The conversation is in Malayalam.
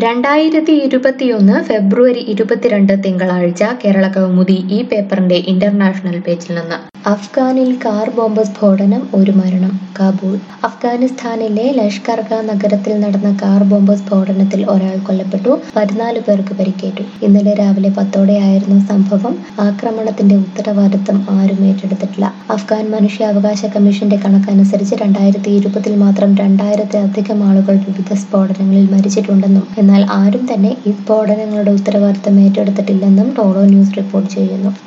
രണ്ടായിരത്തി ഇരുപത്തിയൊന്ന് ഫെബ്രുവരി ഇരുപത്തിരണ്ട് തിങ്കളാഴ്ച കേരള കൗമുദി ഈ പേപ്പറിന്റെ ഇന്റർനാഷണൽ പേജിൽ നിന്ന് അഫ്ഗാനിൽ കാർ ബോംബ് സ്ഫോടനം ഒരു മരണം കാബൂൾ അഫ്ഗാനിസ്ഥാനിലെ ലഷ്കർഗ നഗരത്തിൽ നടന്ന കാർ ബോംബ് സ്ഫോടനത്തിൽ ഒരാൾ കൊല്ലപ്പെട്ടു പതിനാല് പേർക്ക് പരിക്കേറ്റു ഇന്നലെ രാവിലെ പത്തോടെയായിരുന്നു സംഭവം ആക്രമണത്തിന്റെ ഉത്തരവാദിത്തം ആരും ഏറ്റെടുത്തിട്ടില്ല അഫ്ഗാൻ മനുഷ്യാവകാശ കമ്മീഷന്റെ കണക്കനുസരിച്ച് രണ്ടായിരത്തി ഇരുപതിൽ മാത്രം രണ്ടായിരത്തിലധികം ആളുകൾ വിവിധ സ്ഫോടനങ്ങളിൽ മരിച്ചിട്ടുണ്ടെന്നും എന്നാൽ ആരും തന്നെ ഈ സ്ഫോടനങ്ങളുടെ ഉത്തരവാദിത്തം ഏറ്റെടുത്തിട്ടില്ലെന്നും ടോളോ ന്യൂസ് റിപ്പോർട്ട് ചെയ്യുന്നു